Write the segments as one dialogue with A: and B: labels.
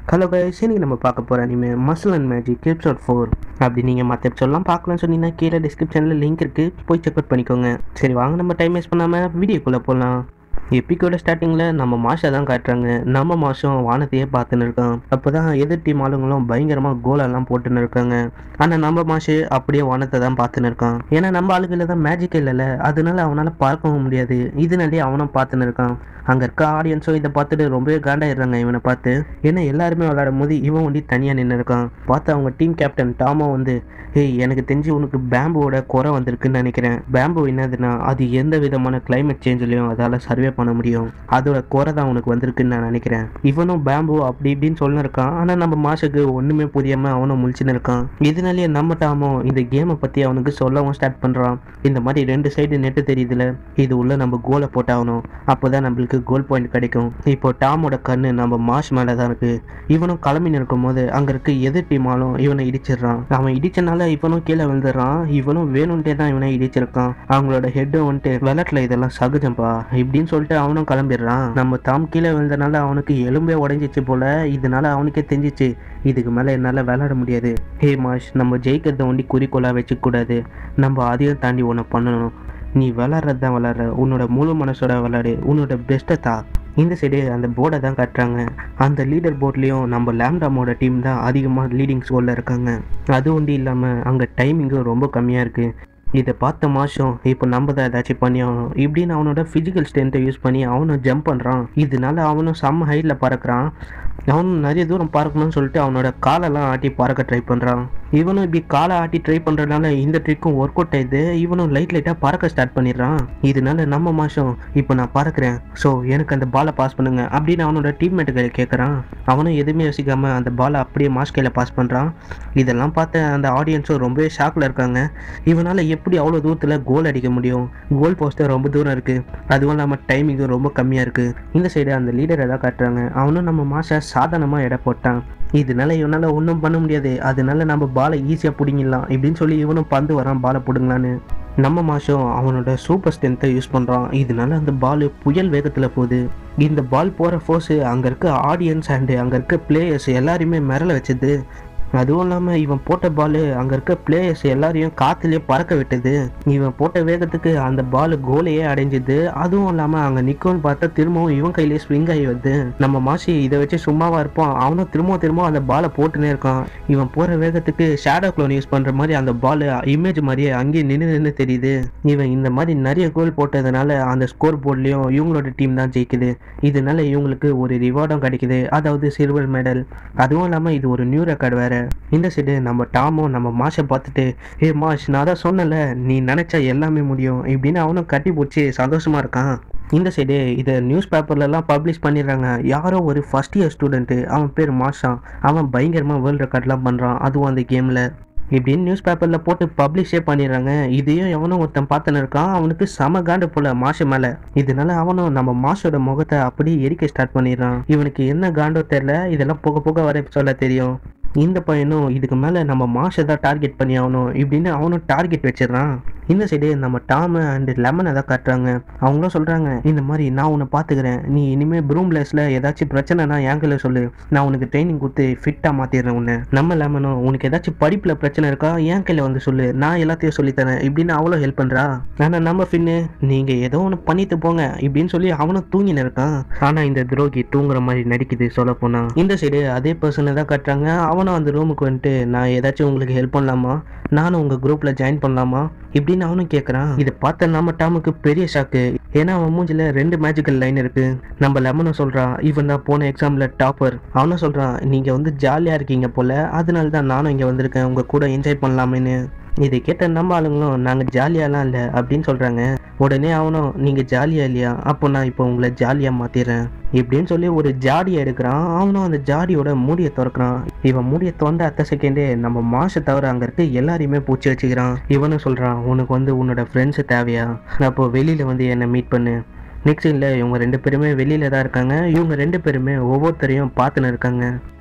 A: hello guys இன்னைக்கு நம்ம பார்க்க போகிற anime muscle and magic episode four அப்படி நீங்கள் மற்ற எபிசோட்லாம் பார்க்கலாம்னு சொன்னீங்கன்னா கீழே டிஸ்கிரிப்ஷனில் லிங்க் இருக்குது போய் செக் அவுட் பண்ணிக்கோங்க சரி வாங்க நம்ம டைம் வேஸ்ட் பண்ணாமல் வீடியோக்குள்ளே போகலாம் எப்பிக்கோட ஸ்டார்டிங்கில் நம்ம மாஷை தான் காட்டுறாங்க நம்ம மாஷம் வானத்தையே பார்த்துன்னு இருக்கான் அப்போ தான் எதிர் டீம் ஆளுங்களும் பயங்கரமாக கோலெல்லாம் போட்டுன்னு இருக்காங்க ஆனால் நம்ம மாஷு அப்படியே வானத்தை தான் பார்த்துன்னு இருக்கான் ஏன்னா நம்ம ஆளுகளில் தான் மேஜிக் இல்லைல்ல அதனால அவனால் பார்க்கவும் முடியாது இதனாலே அவனும் பார்த்துன்னு இருக்கான் அங்கே இருக்க ஆடியன்ஸும் இதை பார்த்துட்டு ரொம்பவே காண்டாயிடுறாங்க இவனை பார்த்து ஏன்னா எல்லாருமே விளையாடும் போது இவன் ஒண்டி தனியாக நின்று இருக்கான் பார்த்து அவங்க டீம் கேப்டன் டாமோ வந்து ஏய் எனக்கு தெரிஞ்சு உனக்கு பேம்புவோட குறை வந்திருக்குன்னு நினைக்கிறேன் பேம்பு என்னதுன்னா அது எந்த விதமான கிளைமேட் சேஞ்சிலையும் அதால் சர்வே பண்ண முடியும் அதோட குறை தான் உனக்கு வந்திருக்குன்னு நான் நினைக்கிறேன் இவனும் பேம்பு அப்படி இப்படின்னு சொல்லின்னு இருக்கான் ஆனால் நம்ம மாசுக்கு ஒன்றுமே புரியாமல் அவனும் முழிச்சுன்னு இருக்கான் இதனாலேயே நம்ம டாமோ இந்த கேமை பற்றி அவனுக்கு சொல்லவும் ஸ்டார்ட் பண்ணுறான் இந்த மாதிரி ரெண்டு சைடு நெட்டு தெரியுதுல இது உள்ள நம்ம கோலை போட்டாகணும் அப்போ தான் நம்மளுக்கு கோல் பாயிண்ட் கிடைக்கும் இப்போ டாமோட கண்ணு நம்ம மாஷ் மேலே தான் இருக்கு இவனும் கிளம்பி இருக்கும் போது அங்கே இருக்க எதிர் டீமாலும் இவனை இடிச்சிடுறான் அவன் இடிச்சனால இவனும் கீழே விழுந்துடுறான் இவனும் வேணும்ட்டே தான் இவனை இடிச்சிருக்கான் அவங்களோட ஹெட்டும் வந்துட்டு விளையாட்டுல இதெல்லாம் சகஜம்பா இப்படின்னு சொல்லிட்டு அவனும் கிளம்பிடுறான் நம்ம தாம் கீழே விழுந்தனால அவனுக்கு எலும்பே உடைஞ்சிச்சு போல இதனால அவனுக்கே தெரிஞ்சிச்சு இதுக்கு மேலே என்னால் விளையாட முடியாது ஹே மாஷ் நம்ம ஜெயிக்கிறத ஒண்டி குறிக்கோளாக வச்சுக்கூடாது நம்ம அதையும் தாண்டி ஒன்று பண்ணணும் நீ விளாட்றது தான் விளாட்ற உன்னோட முழு மனசோட விளாடு உன்னோட பெஸ்ட்டை தா இந்த சைடு அந்த போர்டை தான் காட்டுறாங்க அந்த லீடர் போர்ட்லேயும் நம்ம லேம்டாமோட டீம் தான் அதிகமாக லீடிங் ஸ்கோரில் இருக்காங்க அது ஒன்றும் இல்லாமல் அங்கே டைமிங்கும் ரொம்ப கம்மியாக இருக்குது இதை பார்த்த மாஷம் இப்போ நம்ம தான் ஏதாச்சும் பண்ணி ஆகணும் இப்படின்னு அவனோட ஃபிசிக்கல் ஸ்ட்ரென்த்தை யூஸ் பண்ணி அவனும் ஜம்ப் பண்ணுறான் இதனால அவனும் செம்ம ஹைட்டில் பறக்கிறான் அவனும் நிறைய தூரம் பறக்கணும்னு சொல்லிட்டு அவனோட காலெல்லாம் ஆட்டி பறக்க ட்ரை பண்ணுறான் இவனும் இப்படி காலை ஆட்டி ட்ரை பண்ணுறதுனால இந்த ட்ரிக்கும் ஒர்க் அவுட் ஆயிடுது இவனும் லைட் லைட்டாக பறக்க ஸ்டார்ட் பண்ணிடுறான் இதனால நம்ம மாஷம் இப்போ நான் பறக்கிறேன் ஸோ எனக்கு அந்த பாலை பாஸ் பண்ணுங்க அப்படின்னு அவனோட டீம்மேட்டுகளை கேட்குறான் அவனும் எதுவுமே யோசிக்காம அந்த பாலை அப்படியே மாஷ் கையில் பாஸ் பண்ணுறான் இதெல்லாம் பார்த்த அந்த ஆடியன்ஸும் ரொம்பவே ஷாக்கில் இருக்காங்க இவனால் எப்படி அவ்வளோ தூரத்தில் கோல் அடிக்க முடியும் கோல் போஸ்டர் ரொம்ப தூரம் இருக்குது அதுவும் இல்லாமல் டைமிங்கும் ரொம்ப கம்மியாக இருக்குது இந்த சைடு அந்த லீடரை தான் காட்டுறாங்க அவனும் நம்ம மாஷை சாதாரணமாக எடை போட்டான் இதனால இவனால் ஒன்றும் பண்ண முடியாது அதனால நம்ம பாலை ஈஸியாக பிடிங்கிடலாம் இப்படின்னு சொல்லி இவனும் பந்து வரான் பாலை பிடுங்கலான்னு நம்ம மாஷம் அவனோட சூப்பர் ஸ்ட்ரென்த்தை யூஸ் பண்ணுறான் இதனால அந்த பால் புயல் வேகத்தில் போகுது இந்த பால் போகிற ஃபோர்ஸு அங்கே இருக்க ஆடியன்ஸ் அண்டு அங்கே இருக்க பிளேயர்ஸ் எல்லாரையுமே மிரள வச்சது அதுவும் இல்லாமல் இவன் போட்ட பால் அங்கே இருக்க பிளேயர்ஸ் எல்லாரையும் காற்றுலேயே பறக்க விட்டது இவன் போட்ட வேகத்துக்கு அந்த பால் கோலையே அடைஞ்சுது அதுவும் இல்லாமல் அங்கே நிற்கும்னு பார்த்தா திரும்பவும் இவன் கையிலேயே ஸ்விங் ஆகி வருது நம்ம மாசி இதை வச்சு சும்மாவா இருப்பான் அவனும் திரும்ப திரும்ப அந்த பாலை போட்டுனே இருக்கான் இவன் போகிற வேகத்துக்கு ஷேடோ க்ளோன் யூஸ் பண்ணுற மாதிரி அந்த பால் இமேஜ் மாதிரியே அங்கேயே நின்று நின்று தெரியுது இவன் இந்த மாதிரி நிறைய கோல் போட்டதுனால அந்த ஸ்கோர் போர்ட்லேயும் இவங்களோட டீம் தான் ஜெயிக்குது இதனால இவங்களுக்கு ஒரு ரிவார்டும் கிடைக்குது அதாவது சில்வர் மெடல் அதுவும் இல்லாமல் இது ஒரு நியூ ரெக்கார்டு வேற இந்த சைடு நம்ம டாமும் நம்ம மாஷை பார்த்துட்டு ஏ மாஷ் நான் தான் சொன்னல நீ நினச்சா எல்லாமே முடியும் இப்படின்னு அவனும் கட்டி பிடிச்சி சந்தோஷமா இருக்கான் இந்த சைடு இதை நியூஸ் பேப்பர்லலாம் பப்ளிஷ் பண்ணிடுறாங்க யாரோ ஒரு ஃபஸ்ட் இயர் ஸ்டூடெண்ட்டு அவன் பேர் மாஷா அவன் பயங்கரமாக வேர்ல்டு ரெக்கார்ட்லாம் பண்ணுறான் அதுவும் அந்த கேமில் இப்படின்னு நியூஸ் பேப்பரில் போட்டு பப்ளிஷே பண்ணிடுறாங்க இதையும் எவனும் ஒருத்தன் பார்த்துன்னு இருக்கான் அவனுக்கு செம காண்டு போல மாஷு மேலே இதனால அவனும் நம்ம மாஷோட முகத்தை அப்படியே எரிக்க ஸ்டார்ட் பண்ணிடுறான் இவனுக்கு என்ன காண்டோ தெரில இதெல்லாம் போக போக வர சொல்ல தெரியும் இந்த பையனும் இதுக்கு மேலே நம்ம மாஷை தான் டார்கெட் பண்ணி ஆகணும் இப்படின்னு அவனும் டார்கெட் வச்சிடறான் இந்த சைடு நம்ம டாமு அண்ட் லெமனை தான் காட்டுறாங்க அவங்களும் சொல்கிறாங்க இந்த மாதிரி நான் உன்னை பார்த்துக்கிறேன் நீ இனிமேல் ப்ரூம்லெஸில் ஏதாச்சும் பிரச்சனைனா என் கையில் சொல்லு நான் உனக்கு ட்ரைனிங் கொடுத்து ஃபிட்டாக மாற்றிடுறேன் உன்னை நம்ம லெமனும் உனக்கு ஏதாச்சும் படிப்பில் பிரச்சனை இருக்கா என் கையில் வந்து சொல்லு நான் எல்லாத்தையும் சொல்லித்தரேன் இப்படின்னு அவளும் ஹெல்ப் பண்ணுறா ஆனால் நம்ம ஃபின்னு நீங்கள் ஏதோ ஒன்று பண்ணிட்டு போங்க இப்படின்னு சொல்லி அவனும் தூங்கின்னு இருக்கான் ஆனால் இந்த துரோகி தூங்குற மாதிரி நடிக்குது சொல்ல போனால் இந்த சைடு அதே பர்சனை தான் காட்டுறாங்க அவனும் அந்த ரூமுக்கு வந்துட்டு நான் ஏதாச்சும் உங்களுக்கு ஹெல்ப் பண்ணலாமா நானும் உங்கள் குரூப்பில் ஜாயின் பண்ணலாமா இப்படின்னு அவனும் கேட்குறான் இதை பார்த்த நம்ம டாமுக்கு பெரிய ஷாக்கு ஏன்னா அவன் மூஞ்சில ரெண்டு மேஜிக்கல் லைன் இருக்கு நம்ம லெமனும் சொல்கிறான் இவன் தான் போன எக்ஸாமில் டாப்பர் அவனும் சொல்கிறான் நீங்கள் வந்து ஜாலியாக இருக்கீங்க போல் அதனால தான் நானும் இங்கே வந்திருக்கேன் உங்கள் கூட என்ஜாய் பண்ணலாமேன்னு இதை கேட்ட நம்ம ஆளுங்களும் நாங்கள் ஜாலியாலாம் இல்லை அப்படின்னு சொல்கிறாங்க உடனே அவனும் நீங்கள் ஜாலியாக இல்லையா அப்போ நான் இப்போ உங்களை ஜாலியாக மாற்றிடுறேன் இப்படின்னு சொல்லி ஒரு ஜாடியை எடுக்கிறான் அவனும் அந்த ஜாடியோட மூடியை திறக்கிறான் இவன் மூடியை திறந்த அத்த செகண்டே நம்ம மாசை தவிர அங்கே இருக்க எல்லாரையுமே பூச்சி வச்சுக்கிறான் இவனும் சொல்கிறான் உனக்கு வந்து உன்னோட ஃப்ரெண்ட்ஸு தேவையா அப்போ வெளியில் வந்து என்னை மீட் பண்ணு நெக்ஸ்ட் இல்லை இவங்க ரெண்டு பேருமே வெளியில தான் இருக்காங்க இவங்க ரெண்டு பேருமே ஒவ்வொருத்தரையும் பார்த்துன்னு இருக்காங்க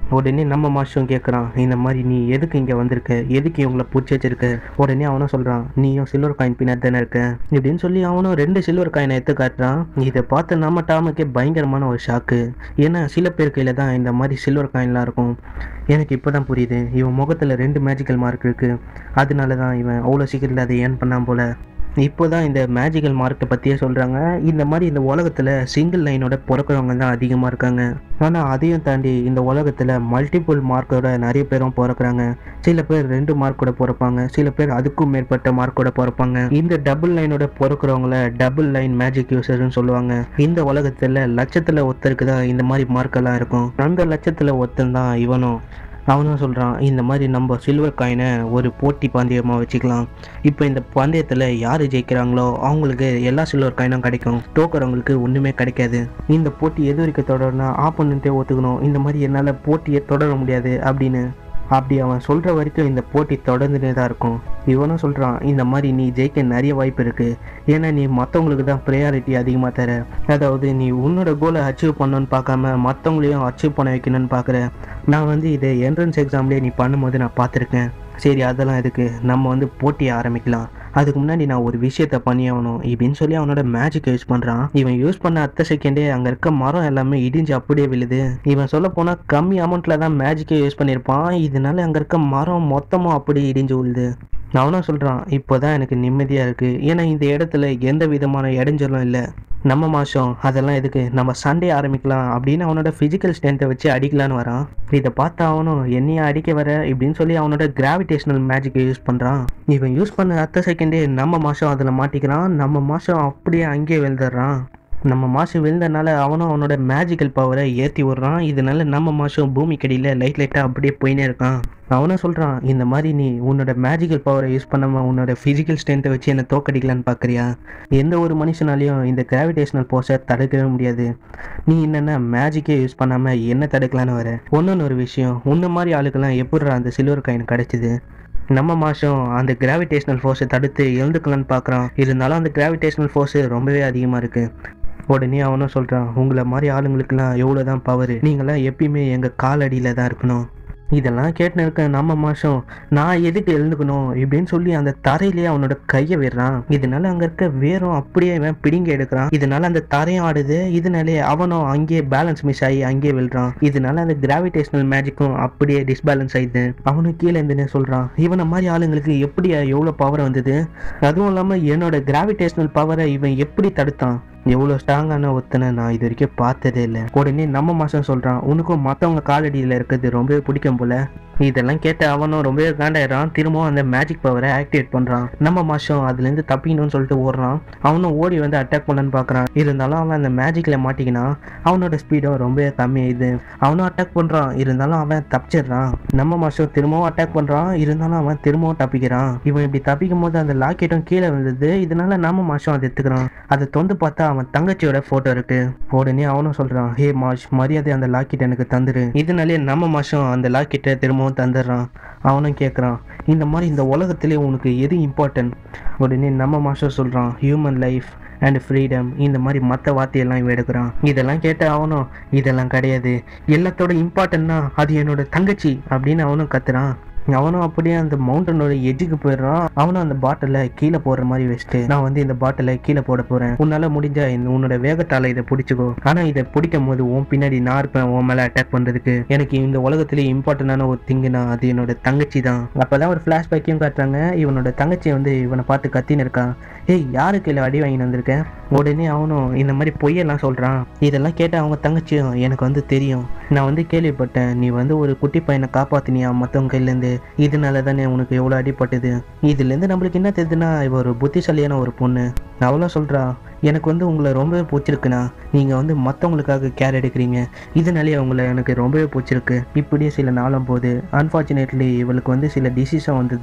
A: உடனே நம்ம மாஸ்டரும் கேட்குறான் இந்த மாதிரி நீ எதுக்கு இங்கே வந்திருக்க எதுக்கு இவங்களை பிடிச்சி வச்சிருக்க உடனே அவனும் சொல்கிறான் நீயும் சில்வர் காயின் பின்னாடி தானே இருக்க இப்படின்னு சொல்லி அவனும் ரெண்டு சில்வர் காயினை எடுத்து காட்டுறான் இதை பார்த்து நம்ம டாமுக்கே பயங்கரமான ஒரு ஷாக்கு ஏன்னா சில பேர் கையில் தான் இந்த மாதிரி சில்வர் காயின்லாம் இருக்கும் எனக்கு இப்போ தான் புரியுது இவன் முகத்தில் ரெண்டு மேஜிக்கல் மார்க் இருக்குது அதனால தான் இவன் அவ்வளோ சீக்கிரத்தில் அதை ஏர்ன் பண்ணான் போல இப்போ தான் இந்த மேஜிக்கல் மார்க்கை பற்றியே சொல்கிறாங்க இந்த மாதிரி இந்த உலகத்தில் சிங்கிள் லைனோட பிறக்கிறவங்க தான் அதிகமாக இருக்காங்க ஆனால் அதையும் தாண்டி இந்த உலகத்தில் மல்டிபிள் மார்க்கோட நிறைய பேரும் பிறக்கிறாங்க சில பேர் ரெண்டு மார்க்கோட பிறப்பாங்க சில பேர் அதுக்கும் மேற்பட்ட மார்க்கோட பிறப்பாங்க இந்த டபுள் லைனோட பிறக்கிறவங்கள டபுள் லைன் மேஜிக் யூசர்னு சொல்லுவாங்க இந்த உலகத்தில் லட்சத்தில் ஒருத்தருக்கு தான் இந்த மாதிரி மார்க்கெல்லாம் இருக்கும் அந்த லட்சத்தில் ஒருத்தன் தான் இவனும் அவனும் சொல்கிறான் இந்த மாதிரி நம்ம சில்வர் காயினை ஒரு போட்டி பந்தயமாக வச்சுக்கலாம் இப்போ இந்த பந்தயத்தில் யார் ஜெயிக்கிறாங்களோ அவங்களுக்கு எல்லா சில்வர் காயினும் கிடைக்கும் தோக்குறவங்களுக்கு ஒன்றுமே கிடைக்காது இந்த போட்டி எது வரைக்கும் தொடரனா ஆப்போனண்ட்டே ஒத்துக்கணும் இந்த மாதிரி என்னால் போட்டியை தொடர முடியாது அப்படின்னு அப்படி அவன் சொல்கிற வரைக்கும் இந்த போட்டி தொடர்ந்துட்டே தான் இருக்கும் இவனும் சொல்கிறான் இந்த மாதிரி நீ ஜெயிக்க நிறைய வாய்ப்பு இருக்குது ஏன்னா நீ மற்றவங்களுக்கு தான் ப்ரையாரிட்டி அதிகமாக தர அதாவது நீ உன்னோட கோலை அச்சீவ் பண்ணணும்னு பார்க்காம மற்றவங்களையும் அச்சீவ் பண்ண வைக்கணும்னு பார்க்குற நான் வந்து இதை என்ட்ரன்ஸ் எக்ஸாம்லேயே நீ பண்ணும்போது நான் பார்த்துருக்கேன் சரி அதெல்லாம் எதுக்கு நம்ம வந்து போட்டியை ஆரம்பிக்கலாம் அதுக்கு முன்னாடி நான் ஒரு விஷயத்த பண்ணி ஆகணும் இப்படின்னு சொல்லி அவனோட மேஜிக் யூஸ் பண்ணுறான் இவன் யூஸ் பண்ண அத்த செகண்டே அங்கே இருக்க மரம் எல்லாமே இடிஞ்சு அப்படியே விழுது இவன் சொல்ல போனால் கம்மி அமௌண்ட்டில் தான் மேஜிக்கே யூஸ் பண்ணியிருப்பான் இதனால அங்கே இருக்க மரம் மொத்தமும் அப்படியே இடிஞ்சு விழுது அவனும் சொல்கிறான் இப்போ தான் எனக்கு நிம்மதியாக இருக்குது ஏன்னா இந்த இடத்துல எந்த விதமான இடைஞ்சலும் இல்லை நம்ம மாதம் அதெல்லாம் எதுக்கு நம்ம சண்டே ஆரம்பிக்கலாம் அப்படின்னு அவனோட ஃபிசிக்கல் ஸ்ட்ரென்த்தை வச்சு அடிக்கலான்னு வரான் இதை பார்த்து அவனும் என்னையா அடிக்க வர இப்படின்னு சொல்லி அவனோட கிராவிடேஷனல் மேஜிக்கை யூஸ் பண்ணுறான் இவன் யூஸ் பண்ண அடுத்த செகண்டே நம்ம மாதம் அதில் மாட்டிக்கிறான் நம்ம மாதம் அப்படியே அங்கேயே விழுந்துடுறான் நம்ம மாசம் விழுந்தனால அவனும் அவனோட மேஜிக்கல் பவரை ஏற்றி விடுறான் இதனால நம்ம மாதம் பூமி கடியில் லைட் லைட்டாக அப்படியே போயினே இருக்கான் அவனும் சொல்கிறான் இந்த மாதிரி நீ உன்னோட மேஜிக்கல் பவரை யூஸ் பண்ணாமல் உன்னோட ஃபிசிக்கல் ஸ்ட்ரென்த்தை வச்சு என்னை தோக்கடிக்கலான்னு பார்க்குறியா எந்த ஒரு மனுஷனாலையும் இந்த கிராவிடேஷனல் போஸை தடுக்கவே முடியாது நீ என்னென்ன மேஜிக்கே யூஸ் பண்ணாமல் என்ன தடுக்கலான்னு வர ஒன்னொன்று ஒரு விஷயம் உன்ன மாதிரி ஆளுக்கெல்லாம் எப்படிடா அந்த சில்வர் காயின் கிடைச்சிது நம்ம மாதம் அந்த கிராவிடேஷனல் ஃபோர்ஸை தடுத்து எழுந்துக்கலான்னு பார்க்குறான் இருந்தாலும் அந்த கிராவிடேஷனல் ஃபோர்ஸு ரொம்பவே அதிகமாக இருக்குது உடனே அவனும் சொல்கிறான் உங்களை மாதிரி ஆளுங்களுக்கெல்லாம் எவ்வளோ தான் பவர் நீங்களாம் எப்பயுமே எங்கள் காலடியில் தான் இருக்கணும் இதெல்லாம் கேட்டுன்னு இருக்க நம்ம மாதம் நான் எதுக்கு எழுந்துக்கணும் இப்படின்னு சொல்லி அந்த தரையிலேயே அவனோட கையை விடுறான் இதனால அங்கே இருக்க வேரும் அப்படியே இவன் பிடிங்கி எடுக்கிறான் இதனால அந்த தரையும் ஆடுது இதனாலே அவனும் அங்கேயே பேலன்ஸ் மிஸ் ஆகி அங்கேயே விழுறான் இதனால அந்த கிராவிடேஷனல் மேஜிக்கும் அப்படியே டிஸ்பேலன்ஸ் ஆயிடுது அவனும் கீழே இருந்துன்னு சொல்கிறான் இவனை மாதிரி ஆளுங்களுக்கு எப்படி எவ்வளோ பவர் வந்தது அதுவும் இல்லாமல் என்னோட கிராவிடேஷனல் பவரை இவன் எப்படி தடுத்தான் எவ்வளோ ஸ்ட்ராங்கான ஒருத்தனை நான் இது வரைக்கும் பார்த்ததே இல்லை உடனே நம்ம மாதம் சொல்கிறான் உனக்கும் மற்றவங்க காலடியில் இருக்கிறது ரொம்பவே பிடிக்கும் போல இதெல்லாம் கேட்ட அவனும் ரொம்பவே காண்டாயிடுறான் திரும்பவும் அந்த மேஜிக் பவரை ஆக்டிவேட் பண்ணுறான் நம்ம மாதம் அதுலேருந்து தப்பிக்கணும்னு சொல்லிட்டு ஓடுறான் அவனும் ஓடி வந்து அட்டாக் பண்ணலான்னு பார்க்குறான் இருந்தாலும் அவன் அந்த மேஜிக்கில் மாட்டிக்கினான் அவனோட ஸ்பீடும் ரொம்பவே கம்மியாயிடுது அவனும் அட்டாக் பண்ணுறான் இருந்தாலும் அவன் தப்பிச்சிடுறான் நம்ம மாதம் திரும்பவும் அட்டாக் பண்ணுறான் இருந்தாலும் அவன் திரும்பவும் தப்பிக்கிறான் இவன் இப்படி தப்பிக்கும் போது அந்த லாக்கெட்டும் கீழே விழுந்தது இதனால நம்ம மாதம் அதை எடுத்துக்கிறான் அதை தொந்து பார்த்தா அவன் தங்கச்சியோட ஃபோட்டோ இருக்கு உடனே அவனும் சொல்கிறான் ஹே மாஷ் மரியாதை அந்த லாக்கெட் எனக்கு தந்துரு இதனாலே நம்ம மாதம் அந்த லாக்கெட்டை திரும்பவும் தந்துடுறான் அவனும் கேட்குறான் இந்த மாதிரி இந்த உலகத்திலே உனக்கு எது இம்பார்ட்டன்ட் உடனே நம்ம மாஸ்டர் சொல்கிறான் ஹியூமன் லைஃப் அண்ட் ஃப்ரீடம் இந்த மாதிரி மற்ற வார்த்தையெல்லாம் இவன் எடுக்கிறான் இதெல்லாம் கேட்ட அவனும் இதெல்லாம் கிடையாது எல்லாத்தோட இம்பார்ட்டன்னா அது என்னோட தங்கச்சி அப்படின்னு அவனும் கத்துறான் அவனும் அப்படியே அந்த மவுண்டனோட எஜுக்கு போயிடுறான் அவனும் அந்த பாட்டிலை கீழே போடுற மாதிரி வச்சுட்டு நான் வந்து இந்த பாட்டிலை கீழே போட போறேன் உன்னால முடிஞ்சா இந்த உன்னோட வேகத்தால இதை பிடிச்சிக்கோ ஆனா இதை பிடிக்கும் போது உன் பின்னாடி நான் இருப்பேன் உன் மேல அட்டாக் பண்றதுக்கு எனக்கு இந்த உலகத்திலே இம்பார்ட்டன்டான ஒரு திங்குனா அது என்னோட தங்கச்சி தான் அப்பதான் ஒரு ஃபிளாஷ்பேக்கையும் காட்டுறாங்க இவனோட தங்கச்சி வந்து இவனை பார்த்து கத்தின்னு இருக்கான் ஏய் யாரு கையில அடி வாங்கி வந்திருக்கேன் உடனே அவனும் இந்த மாதிரி பொய்யெல்லாம் சொல்றான் இதெல்லாம் கேட்ட அவங்க தங்கச்சியும் எனக்கு வந்து தெரியும் நான் வந்து கேள்விப்பட்டேன் நீ வந்து ஒரு குட்டி பையனை காப்பாத்தினியா மற்றவங்க கையிலேருந்து இதனால தானே உனக்கு எவ்வளோ அடிப்பட்டது இதுலேருந்து நம்மளுக்கு என்ன தெரியுதுன்னா இவ ஒரு புத்திசாலியான ஒரு பொண்ணு அவளும் சொல்கிறா எனக்கு வந்து உங்களை ரொம்பவே பிடிச்சிருக்குண்ணா நீங்கள் வந்து மற்றவங்களுக்காக கேர் எடுக்கிறீங்க இதனாலே உங்களை எனக்கு ரொம்பவே பிடிச்சிருக்கு இப்படியே சில நாளும் போது அன்ஃபார்ச்சுனேட்லி இவளுக்கு வந்து சில டிசீஸும் வந்தது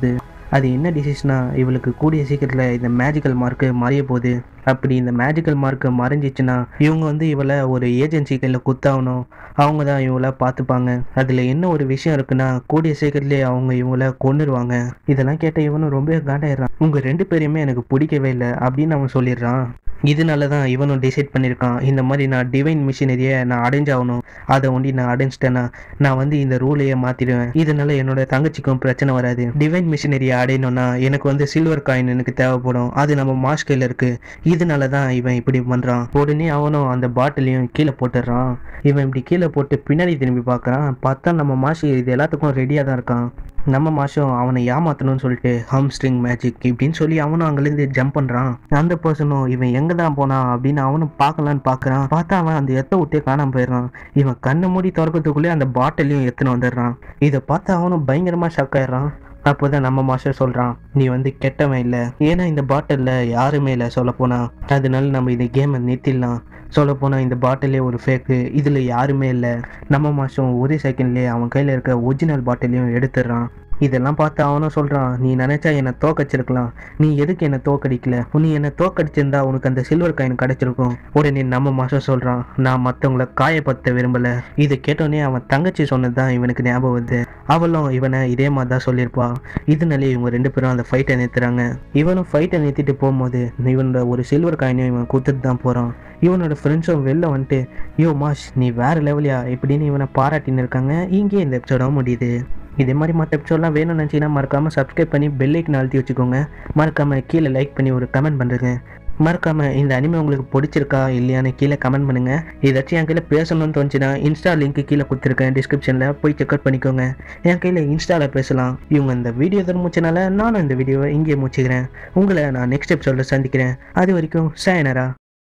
A: அது என்ன டிசீஸ்னா இவளுக்கு கூடிய சீக்கிரத்தில் இந்த மேஜிக்கல் மார்க்கு மறைய போகுது அப்படி இந்த மேஜிக்கல் மார்க்கு மறைஞ்சிச்சுன்னா இவங்க வந்து இவளை ஒரு ஏஜென்சி கையில் குத்தாகணும் அவங்க தான் இவளை பார்த்துப்பாங்க அதில் என்ன ஒரு விஷயம் இருக்குன்னா கூடிய சீக்கிரத்துலேயே அவங்க இவங்கள கொண்டுருவாங்க இதெல்லாம் கேட்ட இவனும் ரொம்ப காண்டாயிடுறான் உங்கள் ரெண்டு பேரையுமே எனக்கு பிடிக்கவே இல்லை அப்படின்னு அவன் சொல்லிடுறான் இதனால தான் இவனும் டிசைட் பண்ணியிருக்கான் இந்த மாதிரி நான் டிவைன் மிஷினரியை நான் அடைஞ்சாகணும் அதை ஒண்டி நான் அடைஞ்சிட்டேன்னா நான் வந்து இந்த ரூலையே மாற்றிடுவேன் இதனால என்னோட தங்கச்சிக்கும் பிரச்சனை வராது டிவைன் மிஷினரியை அடையணும்னா எனக்கு வந்து சில்வர் காயின் எனக்கு தேவைப்படும் அது நம்ம மாஸ் கையில் இருக்குது இதனால தான் இவன் இப்படி பண்ணுறான் உடனே அவனும் அந்த பாட்டிலையும் கீழே போட்டுடுறான் இவன் இப்படி கீழே போட்டு பின்னாடி திரும்பி பார்க்குறான் பார்த்தா நம்ம மாஷி இது எல்லாத்துக்கும் ரெடியாக தான் இருக்கான் நம்ம மாஷம் அவனை ஏமாத்தணும்னு சொல்லிட்டு ஹம்ஸ்ட்ரிங் மேஜிக் இப்படின்னு சொல்லி அவனும் அங்கேருந்து ஜம்ப் பண்ணுறான் அந்த பர்சனும் இவன் எங்கே தான் போனான் அப்படின்னு அவனும் பார்க்கலான்னு பார்க்குறான் பார்த்தா அவன் அந்த எத்த விட்டே காணாம போயிடுறான் இவன் கண்ணை மூடி திறக்கிறதுக்குள்ளே அந்த பாட்டிலையும் எடுத்துன்னு வந்துடுறான் இதை பார்த்து அவனும் பயங்கரமாக ஷாக் ஆயிடுறான் அப்போதான் நம்ம மாஸ்டர் சொல்கிறான் நீ வந்து கெட்டவன் இல்லை ஏன்னா இந்த பாட்டிலில் யாருமே இல்லை சொல்லப்போனால் அதனால நம்ம இந்த கேமை நிறுத்திடலாம் சொல்லப்போனால் இந்த பாட்டிலே ஒரு ஃபேக்கு இதில் யாருமே இல்லை நம்ம மாதம் ஒரே செகண்ட்லேயே அவன் கையில் இருக்க ஒரிஜினல் பாட்டிலையும் எடுத்துடுறான் இதெல்லாம் பார்த்து அவனும் சொல்கிறான் நீ நினச்சா என்னை தோக்கடிச்சிருக்கலாம் நீ எதுக்கு என்னை தோக்கடிக்கல நீ என்னை தோக்கடிச்சிருந்தா உனக்கு அந்த சில்வர் காயின் கிடச்சிருக்கும் உடனே நம்ம மாதம் சொல்கிறான் நான் மற்றவங்கள காயப்படுத்த விரும்பலை இதை கேட்டோடனே அவன் தங்கச்சி சொன்னது தான் இவனுக்கு ஞாபகம் வருது அவளும் இவனை இதே மாதிரி தான் சொல்லியிருப்பா இதனாலே இவங்க ரெண்டு பேரும் அந்த ஃபைட்டை நிறுத்துறாங்க இவனும் ஃபைட்டை நிறுத்திட்டு போகும்போது இவனோட ஒரு சில்வர் காயினையும் இவன் கொடுத்துட்டு தான் போகிறான் இவனோட ஃப்ரெண்ட்ஸும் வெளில வந்துட்டு யோ மாஷ் நீ வேற லெவலியா இப்படின்னு இவனை பாராட்டின்னு இருக்காங்க இங்கே இந்த எபிசோடும் முடியுது இதே மாதிரி மற்ற எபிசோட்லாம் வேணும்னு நினச்சிங்கன்னா மறக்காமல் சப்ஸ்கிரைப் பண்ணி பெல்லைக்கு அழுத்தி வச்சுக்கோங்க மறக்காமல் கீழே லைக் பண்ணி ஒரு கமெண்ட் பண்ணுறேங்க மறக்காமல் இந்த அனிமே உங்களுக்கு பிடிச்சிருக்கா இல்லையான்னு கீழே கமெண்ட் பண்ணுங்கள் ஏதாச்சும் என் கையில் பேசணும்னு தோணுச்சுன்னா இன்ஸ்டா லிங்க் கீழே கொடுத்துருக்கேன் டிஸ்கிரிப்ஷனில் போய் செக் அவுட் பண்ணிக்கோங்க என் கையில் இன்ஸ்டாவில் பேசலாம் இவங்க இந்த வீடியோ எதிர் முடிச்சனால நானும் இந்த வீடியோவை இங்கே முடிச்சுக்கிறேன் உங்களை நான் நெக்ஸ்ட் எபிசோடில் சந்திக்கிறேன் அது வரைக்கும் சாயனரா